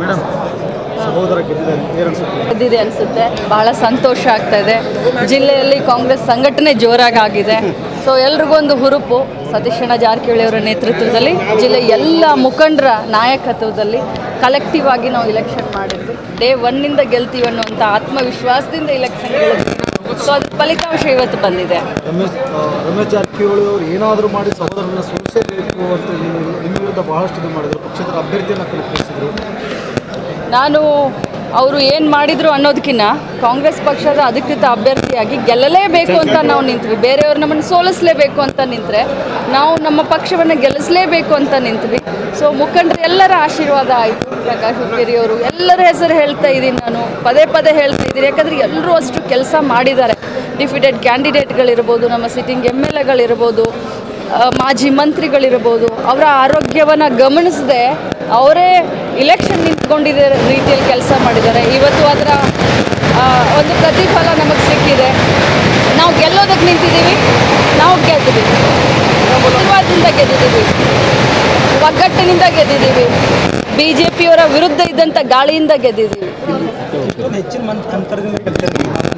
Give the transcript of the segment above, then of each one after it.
Madam ಸಹೋದರ ಗೆದ್ದಿದ್ದಾರೆ ಏನನ್ಸುತ್ತೆ ಗೆದ್ದಿದೆ ಅನಿಸುತ್ತೆ ಬಹಳ ಸಂತೋಷ ಆಗ್ತಾ ಇದೆ ಜಿಲ್ಲೆಯಲ್ಲಿ ಕಾಂಗ್ರೆಸ್ ಸಂಘಟನೆ ಜೋರಾಗಿ ಆಗಿದೆ ಸೊ ಎಲ್ರಿಗೂ ಒಂದು ಹುರುಪು ಸತೀಶಣ್ಣ ಜಾರಕಿಹೊಳಿ ಅವರ ನೇತೃತ್ವದಲ್ಲಿ ಜಿಲ್ಲೆ ಎಲ್ಲ ಮುಖಂಡರ ನಾಯಕತ್ವದಲ್ಲಿ ಕಲೆಕ್ಟಿವ್ ಆಗಿ ನಾವು ಇಲೆಕ್ಷನ್ ಮಾಡಿದ್ವಿ ಡೇ ಒನ್ನಿಂದ ಗೆಲ್ತೀವಿ ಅನ್ನುವಂಥ ಆತ್ಮವಿಶ್ವಾಸದಿಂದ ಇಲೆಕ್ಷನ್ ಗೆಲ್ಲಿದ್ವಿ ಸೊ ಅದ್ರ ಫಲಿತಾಂಶ ಇವತ್ತು ಬಂದಿದೆ ರಮೇಶ್ ಆ, ರಮೇಶ್ ಜಾರಕಿಹೊಳಿ ಅವರು ಏನಾದರೂ ಮಾಡಿ ಸಹೋದರನ ಸೋಲಿಸಬೇಕು ಅಂತ ನೀವು ನಿಮ್ಮ ವಿರುದ್ಧ ಬಹಳಷ್ಟು ಇದು ಮಾಡಿದ್ರು ಪಕ್ಷೇತರ ಅಭ್ಯರ್ಥಿಯನ್ನು ಕಳಿಸಿದ್ರು ನಾನು ಅವರು ಏನು ಮಾಡಿದ್ರು ಅನ್ನೋದಕ್ಕಿಂತ ಕಾಂಗ್ರೆಸ್ ಪಕ್ಷದ ಅಧಿಕೃತ ಅಭ್ಯರ್ಥಿಯಾಗಿ ಗೆಲ್ಲಲೇಬೇಕು ಅಂತ ನಾವು ನಿಂತ್ವಿ ಬೇರೆಯವ್ರು ನಮ್ಮನ್ನು ಸೋಲಿಸಲೇಬೇಕು ಅಂತ ನಿಂತರೆ ನಾವು ನಮ್ಮ ಪಕ್ಷವನ್ನು ಗೆಲ್ಲಿಸಲೇಬೇಕು ಅಂತ ನಿಂತ್ವಿ ಸೊ ಮುಖಂಡರು ಎಲ್ಲರ ಆಶೀರ್ವಾದ ಆಯಿತು ಪ್ರಕಾಶ್ ಹುಕ್ಕೇರಿ ಅವರು ಎಲ್ಲರ ಹೆಸರು ಹೇಳ್ತಾ ಇದ್ದೀನಿ ನಾನು ಪದೇ ಪದೇ ಹೇಳ್ತಾ ಇದ್ದೀನಿ ಯಾಕಂದರೆ ಎಲ್ಲರೂ ಅಷ್ಟು ಕೆಲಸ ಮಾಡಿದ್ದಾರೆ ಡಿಫಿಟೆಡ್ ಕ್ಯಾಂಡಿಡೇಟ್ಗಳಿರ್ಬೋದು ನಮ್ಮ ಸಿಟ್ಟಿಂಗ್ ಎಮ್ ಎಲ್ ಎಗಳಿರ್ಬೋದು ಆ, ಮಾಜಿ ಮಂತ್ರಿಗಳಿರ್ಬೋದು ಅವರ ಆರೋಗ್ಯವನ್ನು ಗಮನಿಸದೆ ಅವರೇ ಇಲೆಕ್ಷನ್ ನಿಂತ್ಕೊಂಡಿದ್ದ ರೀತಿಯಲ್ಲಿ ಕೆಲಸ ಮಾಡಿದ್ದಾರೆ ಇವತ್ತು ಅದರ ಆ, ಒಂದು ಪ್ರತಿಫಲ ನಮಗೆ ಸಿಕ್ಕಿದೆ ನಾವು ಗೆಲ್ಲೋದಕ್ಕೆ ನಿಂತಿದ್ದೀವಿ ನಾವು ಗೆದ್ದಿದ್ದೀವಿ ಉತ್ತರವಾದದಿಂದ ಗೆದ್ದಿದ್ದೀವಿ ಒಗ್ಗಟ್ಟಿನಿಂದ ಗೆದ್ದಿದ್ದೀವಿ ಬಿ ಜೆ ಪಿಯವರ ವಿರುದ್ಧ ಇದ್ದಂಥ ಗಾಳಿಯಿಂದ ಗೆದ್ದಿದ್ದೀವಿ ಹೆಚ್ಚಿನ ಮಂತ್ ಅಂತರದಿಂದ ಗೆಲ್ತಾರೆ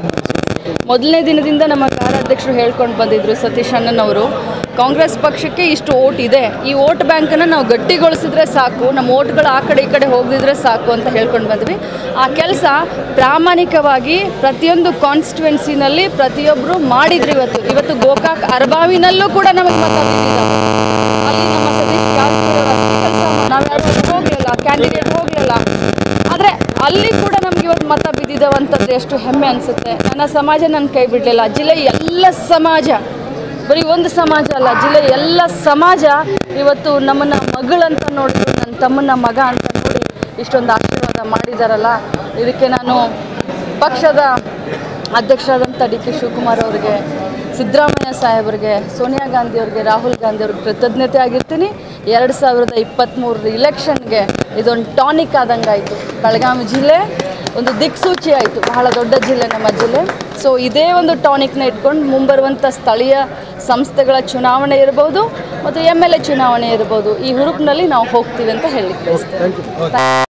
ಮೊದಲನೇ ದಿನದಿಂದ ನಮ್ಮ ಕಾರ್ಯಾಧ್ಯಕ್ಷರು ಹೇಳ್ಕೊಂಡು ಬಂದಿದ್ರು ಸತೀಶ್ ಅಣ್ಣನವರು ಕಾಂಗ್ರೆಸ್ ಪಕ್ಷಕ್ಕೆ ಇಷ್ಟು ಓಟ್ ಇದೆ ಈ ಓಟ್ ಬ್ಯಾಂಕನ್ನು ನಾವು ಗಟ್ಟಿಗೊಳಿಸಿದ್ರೆ ಸಾಕು ನಮ್ಮ ಓಟ್ಗಳು ಆ ಕಡೆ ಈ ಕಡೆ ಹೋಗಿದ್ರೆ ಸಾಕು ಅಂತ ಹೇಳ್ಕೊಂಡು ಬಂದ್ವಿ ಆ ಕೆಲಸ ಪ್ರಾಮಾಣಿಕವಾಗಿ ಪ್ರತಿಯೊಂದು ಕಾನ್ಸ್ಟಿಟ್ಯುವೆನ್ಸಿನಲ್ಲಿ ಪ್ರತಿಯೊಬ್ಬರು ಮಾಡಿದ್ರು ಇವತ್ತು ಇವತ್ತು ಗೋಕಾಕ್ ಅರ್ಬಾವಿನಲ್ಲೂ ಕೂಡ ನಮಗೆ ಮತ ಬಿದ್ದಿದ್ದಾವೆ. ಅಲ್ಲಿ ನಮ್ಮ ಸತೀಶ್ ಜಾರಕಿಹೊಳಿ ಅವರು ಅಷ್ಟೇ ಕೆಲಸ ನಾವ್ಯಾರು ಹೋಗಲಿಲ್ಲ ಕ್ಯಾಂಡಿಡೇಟ್ ಹೋಗಲಿಲ್ಲ ಆದರೆ ಅಲ್ಲಿ ಕೂಡ ನಮ್ಗೆ ಇವತ್ತು ಮತ ಬಿದ್ದಿದ್ದಾವಂತಂದ್ರೆ ಎಷ್ಟು ಹೆಮ್ಮೆ ಅನಿಸುತ್ತೆ ನನ್ನ ಸಮಾಜ ನನ್ನ ಕೈ ಬಿಡಲಿಲ್ಲ ಜಿಲ್ಲೆ ಎಲ್ಲ ಸಮಾಜ ಬರೀ ಒಂದು ಸಮಾಜ ಅಲ್ಲ ಜಿಲ್ಲೆ ಎಲ್ಲ ಸಮಾಜ ಇವತ್ತು ನಮ್ಮನ್ನು ಮಗಳಂತ ನೋಡಿದ್ರು ನನ್ನ ತಮ್ಮನ ಮಗ ಅಂತ ನೋಡಿ ಇಷ್ಟೊಂದು ಆಶೀರ್ವಾದ ಮಾಡಿದಾರಲ್ಲ ಇದಕ್ಕೆ ನಾನು ಪಕ್ಷದ ಅಧ್ಯಕ್ಷರಾದಂಥ ಡಿ ಕೆ ಶಿವಕುಮಾರ್ ಅವರಿಗೆ ಸಿದ್ದರಾಮಯ್ಯ ಸಾಹೇಬರಿಗೆ ಸೋನಿಯಾ ಗಾಂಧಿ ಅವರಿಗೆ ರಾಹುಲ್ ಗಾಂಧಿ ಅವ್ರಿಗೆ ಕೃತಜ್ಞತೆ ಆಗಿರ್ತೀನಿ ಎರಡು ಸಾವಿರದ ಇಪ್ಪತ್ತ್ಮೂರರ ಇಲೆಕ್ಷನ್ಗೆ ಇದೊಂದು ಟಾನಿಕ್ ಆದಂಗೆ ಆಯಿತು ಬೆಳಗಾವಿ ಜಿಲ್ಲೆ ಒಂದು ದಿಕ್ಸೂಚಿ ಆಯಿತು ಬಹಳ ದೊಡ್ಡ ಜಿಲ್ಲೆ ನಮ್ಮ ಜಿಲ್ಲೆ ಸೊ ಇದೇ ಒಂದು ಟಾನಿಕ್ನ ಇಟ್ಕೊಂಡು ಮುಂಬರುವಂಥ ಸ್ಥಳೀಯ ಸಂಸ್ಥೆಗಳ ಚುನಾವಣೆ ಇರ್ಬೋದು ಮತ್ತು ಎಮ್ ಎಲ್ ಎ ಚುನಾವಣೆ ಇರ್ಬೋದು ಈ ಹುರುಪಿನಲ್ಲಿ ನಾವು ಹೋಗ್ತೀವಿ ಅಂತ ಹೇಳಲಿಕ್ಕೆ ಬಯಸ್ತೇನೆ ಥ್ಯಾಂಕ್ ಯು